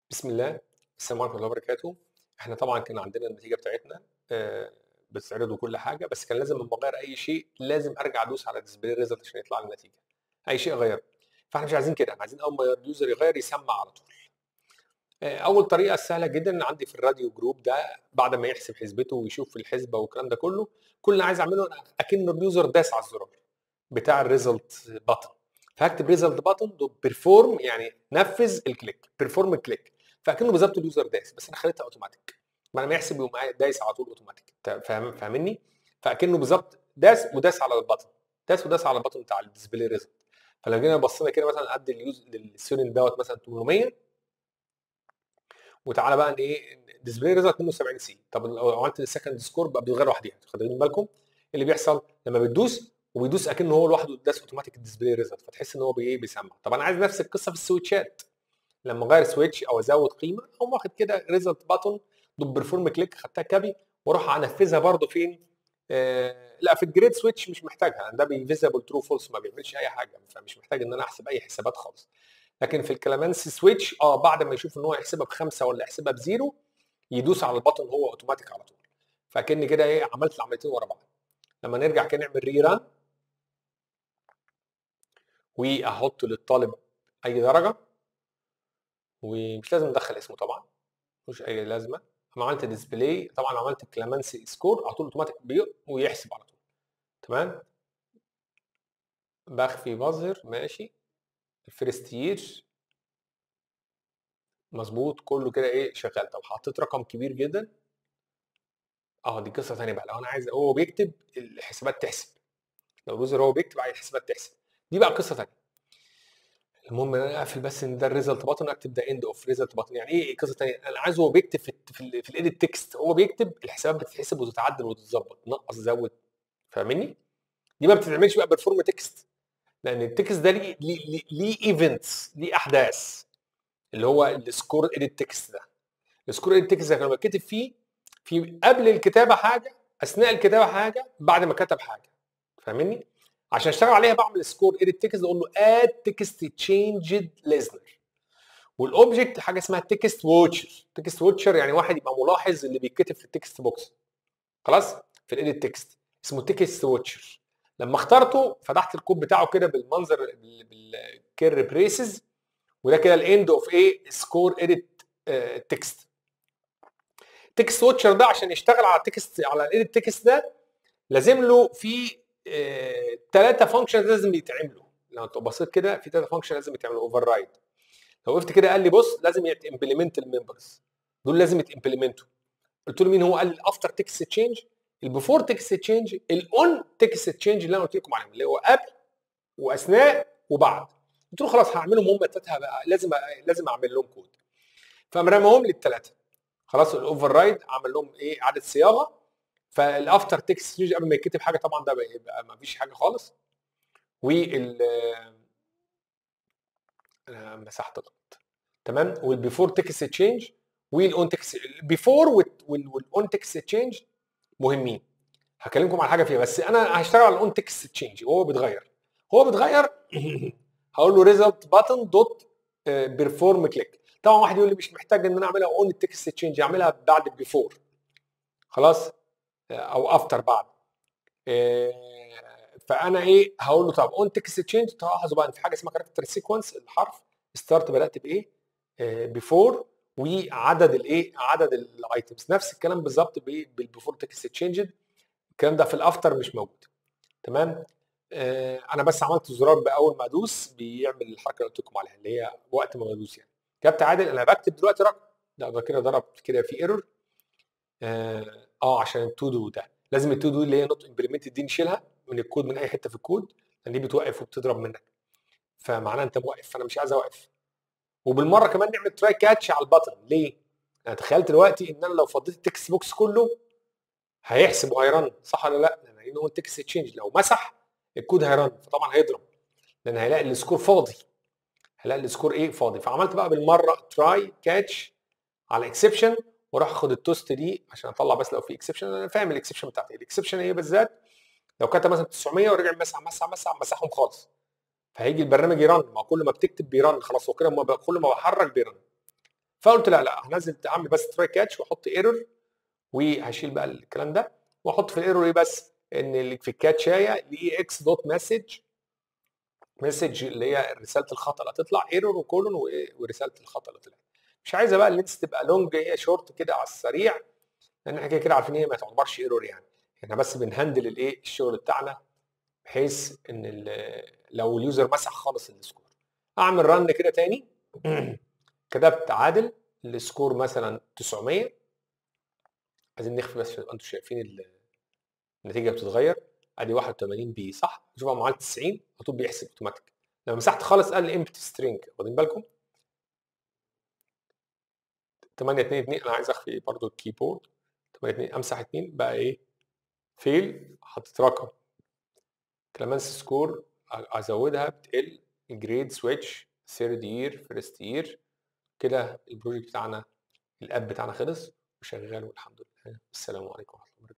بسم الله السلام عليكم ورحمه الله وبركاته احنا طبعا كان عندنا النتيجه بتاعتنا آه، بتتعرض وكل حاجه بس كان لازم لما اغير اي شيء لازم ارجع ادوس على ديسبلاي ريزلت عشان يطلع لي النتيجه اي شيء اغيره فاحنا مش عايزين كده احنا عايزين اول ما اليوزر يغير يسمع على طول آه، اول طريقه سهله جدا عندي في الراديو جروب ده بعد ما يحسب حسبته ويشوف الحسبه والكلام ده كله كل اللي عايز اعمله اكن اليوزر داس على الزرار بتاع الريزلت باتن فهكتب ريزلت باتن بيرفورم يعني نفذ الكليك بيرفورم الكليك فاكنه بالظبط اليوزر داس بس انا خليتها اوتوماتيك ما انا يحسب يقوم دايس على طول اوتوماتيك فاهم فاهمني فاكنه بالظبط داس وداس على البطن داس وداس على البطن بتاع الديسبلاي ريزلت فلو جينا بصينا كده مثلا قد اليوز للسيرين دوت مثلا 800 وتعالى بقى ايه ديسبلاي ريزلت 72 سي طب لو عملت السكند سكور بقى بيتغير لوحديها خدين بالكم اللي بيحصل لما بتدوس وبيدوس اكنه هو لوحده داس اوتوماتيك الديسبلاي ريزلت فتحس ان هو بايه بيسمع طب انا عايز نفس القصه في السويتشات لما اغير سويتش او ازود قيمه اقوم واخد كده ريزلت باتون دوب بيرفورم كليك خدتها كابي واروح انفذها برده فين؟ آه لا في الجريد سويتش مش محتاجها ده بيفيزبل ترو فولس ما بيعملش اي حاجه فمش محتاج ان انا احسب اي حسابات خالص لكن في الكلامانسي سويتش اه بعد ما يشوف ان هو يحسبها بخمسه ولا يحسبها بزيرو يدوس على البطن هو اوتوماتيك على طول فكاني كده ايه عملت العمليتين ورا بعض لما نرجع كده نعمل ري ران واحط للطالب اي درجه ومش لازم ندخل اسمه طبعا مش اي لازمه اما عملت ديسبلاي طبعا عملت كلامانسي سكور على طول اوتوماتيك ويحسب على طول تمام بخفي بظهر ماشي الفيرست يير مظبوط كله كده ايه شغال طب حطيت رقم كبير جدا اه دي قصه ثانيه بقى لو انا عايز هو بيكتب الحسابات تحسب لو اليوزر هو بيكتب عايز الحسابات تحسب دي بقى قصه ثانيه المهم ان انا اقفل بس ان ده الريزلت باتن اكتب ده اند اوف ريزلت باتن يعني ايه قصه ثانيه انا عايز هو بيكتب في في, في الايديت تكست هو بيكتب الحسابات بتتحسب وتتعدل وتتظبط نقص زود فاهمني دي ما بتتعملش بقى بالفورم تكست لان التكست ده ليه ليه ليه ايفنتس ليه احداث اللي هو السكور ايديت تكست ده السكور ايديت تكست ده لما كتب فيه في قبل الكتابه حاجه اثناء الكتابه حاجه بعد ما كتب حاجه فاهمني عشان اشتغل عليها بعمل سكور ايديت تكست اقول له اد تكست تشينجد ليزنر والاوبجكت حاجه اسمها تكست ووتشر تكست ووتشر يعني واحد يبقى ملاحظ اللي بيتكتب في التكست بوكس خلاص في الايديت تكست اسمه تكست ووتشر لما اخترته فتحت الكود بتاعه كده بالمنظر بالكير بريسز وده كده الاند اوف ايه سكور ايديت تكست تكست ووتشر ده عشان يشتغل على تكست على الايديت تكست ده لازم له في ثلاثه فانكشن لازم يتعملوا لو انت بصيت كده في ثلاثه فانكشن لازم يتعملوا اوفر رايد لو وقفت كده قال لي بص لازم يتمبلمنت الممبرز دول لازم يتمبلمنتوا قلت له مين هو قال لي الافتر تكست تشينج البيفور تكست تشينج الاون تكست تشينج اللي انا قلت لكم عليهم اللي هو قبل واثناء وبعد قلت له خلاص هعملهم هم الثلاثه بقى لازم لازم اعمل لهم كود فقام رماهم لي الثلاثه خلاص الاوفر رايد عمل لهم ايه اعاده صياغه فالافتر تكست تشينج قبل ما يتكتب حاجه طبعا ده بيبقى ما فيش حاجه خالص وال انا مسحت غلط تمام والبيفور تكست تشينج والاون تكست البيفور والاون تكست تشينج مهمين هكلمكم على حاجه فيها بس انا هشتغل على الاون تكست تشينج وهو بيتغير هو بيتغير هقول له ريزلت باتن دوت بيرفورم كليك طبعا واحد يقول لي مش محتاج ان انا اعملها اون التكست تشينج اعملها بعد البيفور خلاص او افتر بعد فانا ايه هقول له طب اون تكست تشينج تلاحظوا بقى ان في حاجه اسمها كاركتر سيكونس الحرف ستارت بدات بايه بيفور وعدد الايه عدد الايتمز نفس الكلام بالظبط بالبيفور تكست تشينج الكلام ده في الافتر مش موجود تمام آه انا بس عملت زرار باول ما ادوس بيعمل الحركه اللي قلت لكم عليها اللي هي وقت ما بدوس يعني كتبت عادل انا بكتب دلوقتي رقم ده كده ضرب كده في ايرور اه, آه عشان التو دو ده لازم التو دو اللي هي نوت امبلمنتد دي نشيلها من الكود من اي حته في الكود لان دي بتوقف وبتضرب منك فمعناها انت موقف فانا مش عايز اوقف وبالمره كمان نعمل تراي كاتش على البطن ليه؟ انا تخيلت دلوقتي ان انا لو فضيت التكست بوكس كله هيحسب وهيرن صح ولا لا؟ لان هو التكست تشينج لو مسح الكود هيرن فطبعا هيضرب لان هيلاقي السكور فاضي هيلاقي السكور ايه فاضي فعملت بقى بالمره تراي كاتش على اكسبشن واروح اخد التوست دي عشان اطلع بس لو في اكسبشن انا فاهم الاكسبشن بتاعتي الاكسبشن ايه بالذات لو كتب مثلا 900 ورجع مسح مسح مسح مسحهم خالص فهيجي البرنامج يرن ما كل ما بتكتب بيرن خلاص هو كده كل ما بحرك بيرن فقلت لا لا هنزل اعمل بس تراي كاتش واحط ايرور وهشيل بقى الكلام ده واحط في الايرور ايه بس ان اللي في الكاتشايه الاي اكس دوت مسج مسج اللي هي رساله الخطا اللي هتطلع ايرور وكولون ورساله الخطا اللي طلعت مش عايزه بقى اللينس تبقى لونج هي شورت كده على السريع لان احنا كده كده عارفين هي ما تعتبرش ايرور يعني احنا بس بنهندل الايه الشغل بتاعنا بحيث ان لو اليوزر مسح خالص السكور اعمل رن كده تاني كتبت عادل السكور مثلا 900 عايزين نخفي بس انتوا شايفين النتيجه بتتغير ادي 81 بي صح شوف معادله 90 على بيحسب اوتوماتيك لما مسحت خالص قال لي امبتي سترينج واخدين بالكم 8 2 2 انا عايز اخفي برضو الكيبورد 8 2 امسح 2 بقى ايه فيل حطيت رقم كلامانس سكور ازودها بتقل جريد سويتش ثيرد يير فيرست يير كده البروجكت بتاعنا الاب بتاعنا خلص وشغال والحمد لله السلام عليكم ورحمه الله